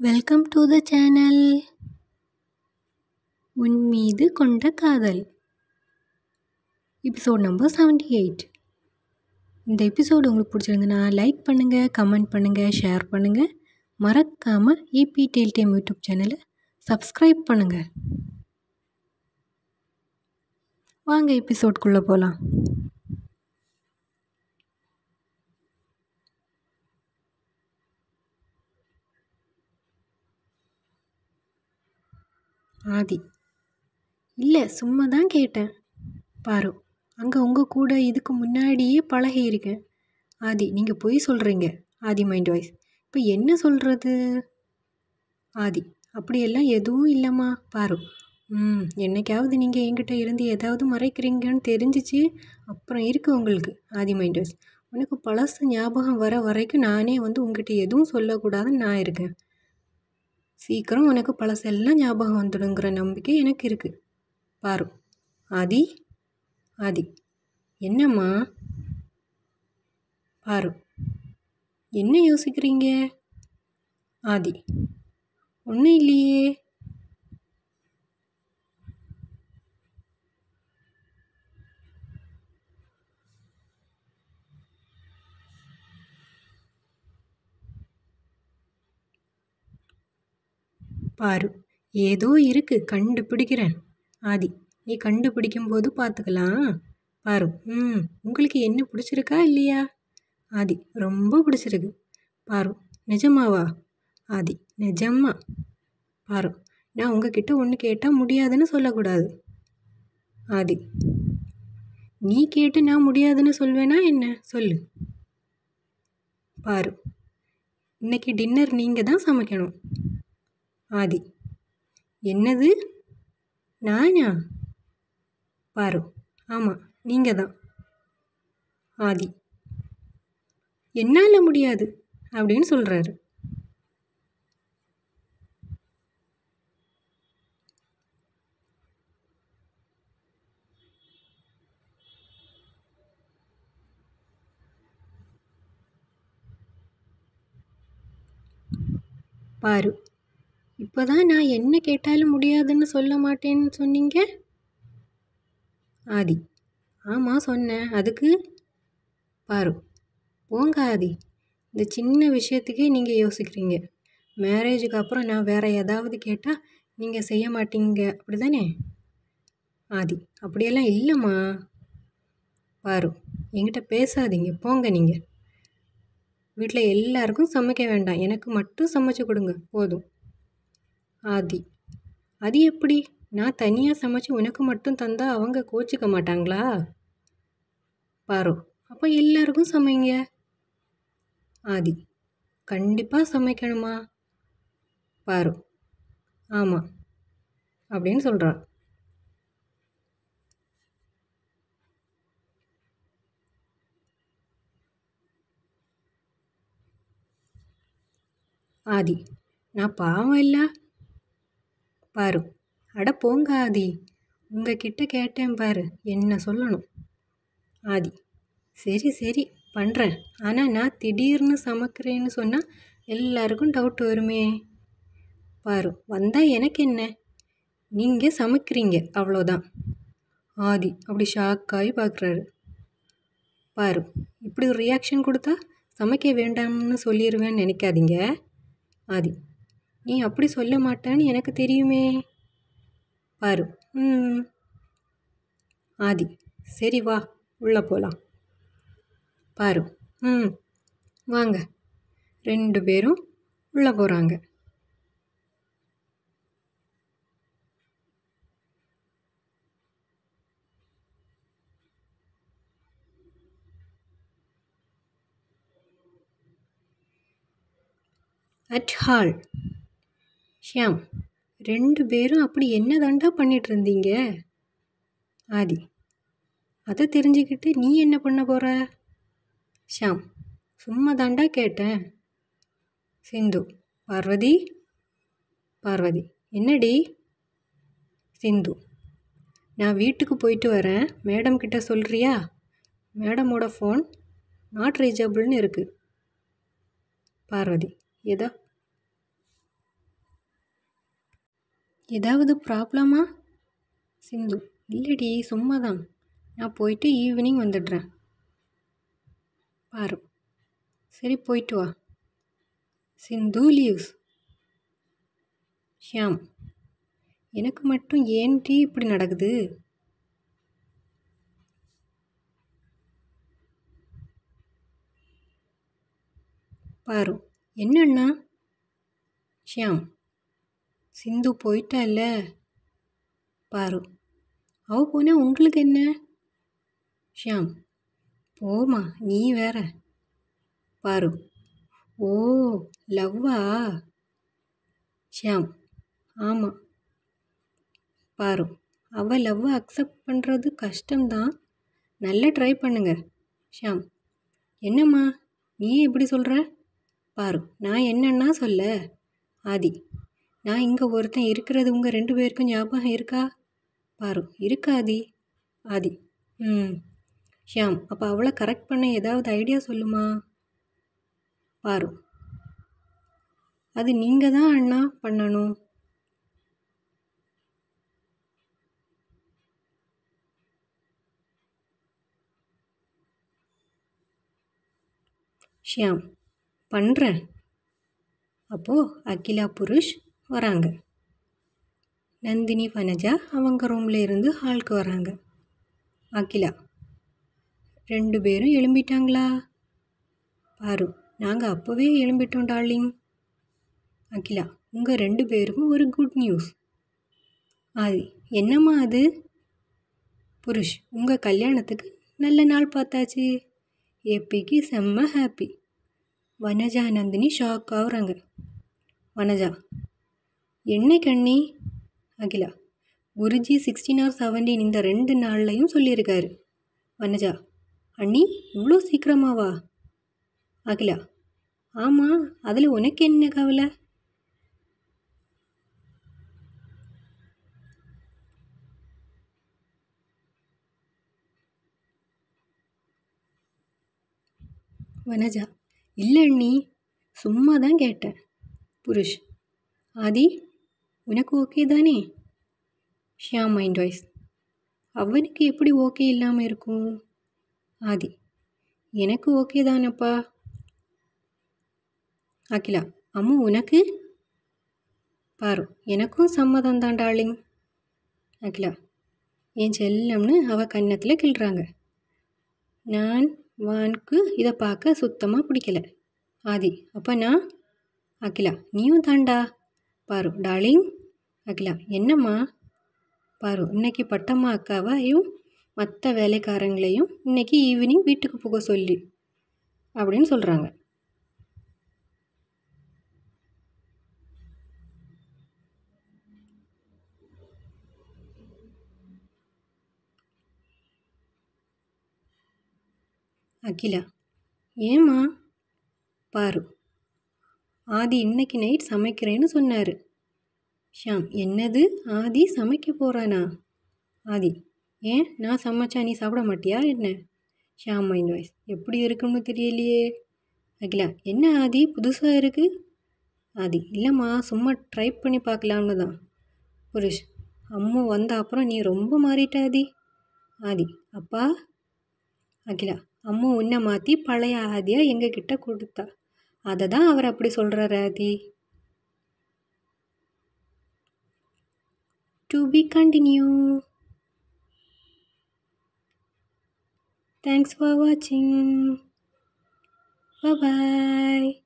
welcome to the channel உன் மீது கொண்ட காதல் எபிசோட் நம்பர் செவன்டி எயிட் இந்த எபிசோடு உங்களுக்கு பிடிச்சிருந்துன்னா லைக் பண்ணுங்கள் கமெண்ட் பண்ணுங்கள் ஷேர் பண்ணுங்கள் மறக்காமல் ஏபி டெல் டைம் யூடியூப் சேனலை சப்ஸ்கிரைப் பண்ணுங்கள் வாங்க எபிசோட்குள்ளே போகலாம் ஆதி இல்லை சும்மா தான் கேட்டேன் பாரு அங்கே உங்கள் கூட இதுக்கு முன்னாடியே பழகியிருக்கேன் ஆதி நீங்கள் பொய் சொல்கிறீங்க ஆதி மைண்ட் வாய்ஸ் இப்போ என்ன சொல்கிறது ஆதி அப்படியெல்லாம் எதுவும் இல்லைம்மா பாரு ம் என்னைக்காவது நீங்கள் என்கிட்ட இருந்து ஏதாவது மறைக்கிறீங்கன்னு தெரிஞ்சிச்சு அப்புறம் இருக்கு உங்களுக்கு ஆதி மைண்ட் வாய்ஸ் உனக்கு பழசு ஞாபகம் வர வரைக்கும் நானே வந்து உங்ககிட்ட எதுவும் சொல்லக்கூடாதுன்னு நான் இருக்கேன் சீக்கிரம் உனக்கு பழசெல்லாம் ஞாபகம் வந்துடுங்கிற நம்பிக்கை எனக்கு இருக்குது பாரு ஆதி ஆதி என்னம்மா பாரு என்ன யோசிக்கிறீங்க ஆதி ஒன்றும் இல்லையே பாரு ஏதோ இருக்கு கண்டுபிடிக்கிறேன் ஆதி நீ கண்டுபிடிக்கும் போது பார்த்துக்கலாம் பாரு ம் உங்களுக்கு என்ன பிடிச்சிருக்கா இல்லையா ஆதி ரொம்ப பிடிச்சிருக்கு பாரு நிஜமாவா ஆதி நிஜமா பாரு நான் உங்ககிட்ட ஒன்று கேட்டால் முடியாதுன்னு சொல்லக்கூடாது ஆதி நீ கேட்டு நான் முடியாதுன்னு சொல்வேனா என்ன சொல்லு பாரு இன்னைக்கு டின்னர் நீங்கள் தான் சமைக்கணும் ஆதி என்னது நானா பாரு ஆமாம் நீங்கள் தான் ஆதி என்னால் முடியாது அப்படின்னு சொல்கிறாரு பாரு இப்போ தான் நான் என்ன கேட்டாலும் முடியாதுன்னு சொல்ல மாட்டேன்னு சொன்னீங்க ஆதி ஆமாம் சொன்னேன் அதுக்கு பாரு போங்க ஆதி இந்த சின்ன விஷயத்துக்கே நீங்கள் யோசிக்கிறீங்க மேரேஜுக்கு அப்புறம் நான் வேறு ஏதாவது கேட்டால் நீங்கள் செய்ய மாட்டீங்க அப்படி தானே ஆதி அப்படியெல்லாம் இல்லைம்மா பாரு என்கிட்ட பேசாதீங்க போங்க நீங்கள் வீட்டில் எல்லாருக்கும் சமைக்க வேண்டாம் எனக்கு மட்டும் சமைச்சு கொடுங்க போதும் ஆதி அது எப்படி நான் தனியாக சமைச்சு உனக்கு மட்டும் தந்தா அவங்க கோச்சிக்க மாட்டாங்களா பாரு அப்போ எல்லாருக்கும் சமைங்க ஆதி கண்டிப்பாக சமைக்கணுமா பாரு ஆமாம் அப்படின்னு சொல்கிறா ஆதி நான் பாவம் இல்லை பாரு அட போங்க ஆதி உங்ககிட்ட கேட்டேன் பாரு என்ன சொல்லணும் ஆதி சரி சரி பண்ணுறேன் ஆனால் நான் திடீர்னு சமைக்கிறேன்னு சொன்னால் எல்லாருக்கும் டவுட் வருமே பாரு வந்தால் எனக்கு என்ன நீங்கள் சமைக்கிறீங்க அவ்வளோதான் ஆதி அப்படி ஷாக்காகி பார்க்குறாரு பாரு இப்படி ஒரு ரியாக்ஷன் கொடுத்தா சமைக்க வேண்டாம்னு சொல்லிடுவேன்னு நினைக்காதீங்க ஆதி நீ அப்படி சொல்ல மாட்டான்னு எனக்கு தெரியுமே பாரு ம் ஆதி சரி வா உள்ளே போகலாம் பாரு ம் வாங்க ரெண்டு பேரும் உள்ளே போகிறாங்க அட் ஹால் ஷியாம் ரெண்டு பேரும் அப்படி என்ன தாண்டா பண்ணிட்டு இருந்தீங்க ஆதி அதை தெரிஞ்சுக்கிட்டு நீ என்ன பண்ண போகிற ஷாம் சும்மா தாண்டா கேட்டேன் சிந்து பார்வதி பார்வதி என்னடி சிந்து நான் வீட்டுக்கு போயிட்டு வரேன் மேடம் கிட்ட சொல்கிறியா மேடமோட ஃபோன் நாட் ரீச்சபிள்னு இருக்குது பார்வதி ஏதா ஏதாவது ப்ராப்ளமா சிந்து இல்லடி சும்மா தான் நான் போயிட்டு ஈவினிங் வந்துடுறேன் பாரு சரி போயிட்டு வா சிந்து லீவ்ஸ் ஷியாம் எனக்கு மட்டும் ஏன்டி இப்படி நடக்குது பாரு என்னண்ணா ஷியாம் சிந்து போயிட்டால பாரு அவ போனா உங்களுக்கு என்ன ஷியாம் போமா நீ வேற பாரு ஓ லவ்வா ஷியாம் ஆமாம் பாரு அவள் லவ்வை அக்செப்ட் பண்ணுறது கஷ்டம்தான் நல்லா ட்ரை பண்ணுங்க ஷியாம் என்னம்மா நீ எப்படி சொல்கிற பாரு நான் என்னன்னா சொல்ல ஆதி நான் இங்கே ஒருத்தன் இருக்கிறது உங்கள் ரெண்டு பேருக்கும் ஞாபகம் இருக்கா பாரு இருக்காதி ஆதி ம் ஷியாம் அப்போ அவளை கரெக்ட் பண்ண ஏதாவது ஐடியா சொல்லுமா பாரு அது நீங்கள் தான் அண்ணா பண்ணணும் ஷியாம் பண்ணுறேன் அப்போது அகிலா புருஷ் வராங்க நந்தினி வனஜா அவங்க ரூமில் இருந்து ஹாலுக்கு வராங்க அகிலா ரெண்டு பேரும் எழும்பிட்டாங்களா பாரு நாங்கள் அப்போவே எழும்பிட்டோம் டார்லிங் அகிலா உங்கள் ரெண்டு பேருக்கும் ஒரு குட் நியூஸ் ஆதி என்னம்மா அது புருஷ் உங்கள் கல்யாணத்துக்கு நல்ல நாள் பார்த்தாச்சு ஏபிக்கு செம்ம ஹாப்பி வனஜா நந்தினி ஷாக் ஆகுறாங்க வனஜா என்ன கண்ணி அகிலா குருஜி சிக்ஸ்டீன் ஆர் செவன்டீன் இந்த ரெண்டு நாள்லையும் சொல்லியிருக்காரு வனஜா அண்ணி இவ்வளோ சீக்கிரமாவா அகிலா ஆமாம் அதில் உனக்கு என்ன கவலை வனஜா இல்லை அண்ணி சும்மா தான் கேட்டேன் புருஷ் ஆதி உனக்கு ஓகே தானே ஷியாம் மைண்ட் வாய்ஸ் அவனுக்கு எப்படி ஓகே இல்லாமல் இருக்கும் ஆதி எனக்கு ஓகே தானப்பா அகிலா அம்மு உனக்கு பாரு எனக்கும் சம்மதம் தான் டார்லிங் அகிலா என் செல்லம்னு அவ கன்னத்தில் கிள்றாங்க நான் வானுக்கு இதை பார்க்க சுத்தமாக பிடிக்கல ஆதி அப்போ நான் அகிலா நீயும் தாண்டா பாரு டார்லிங் அகிலா என்னம்மா பாரு இன்னைக்கு பட்டம்மா அக்காவையும் மற்ற வேலைக்காரங்களையும் இன்னைக்கு ஈவினிங் வீட்டுக்கு போக சொல்லி அப்படின்னு சொல்கிறாங்க அகிலா ஏம்மா பாரு ஆதி இன்னைக்கு நைட் சமைக்கிறேன்னு சொன்னார் ஷாம் என்னது ஆதி சமைக்க போகிறானா ஆதி ஏன் நான் சமைச்சா நீ சாப்பிட மாட்டியா என்ன ஷாம் மைண்ட் வாய்ஸ் எப்படி இருக்குன்னு தெரியலையே அகிலா என்ன ஆதி புதுசாக இருக்குது ஆதி இல்லைம்மா சும்மா ட்ரை பண்ணி பார்க்கலாம்னு தான் புருஷ் அம்மு வந்த அப்புறம் நீ ரொம்ப மாறிட்ட ஆதி ஆதி அப்பா அகிலா அம்மு உன்னை மாற்றி பழைய ஆதியா எங்ககிட்ட கொடுத்தா அதை தான் அவர் அப்படி சொல்கிறாரு ஆதி to be continued thanks for வாட்சிங் பாய்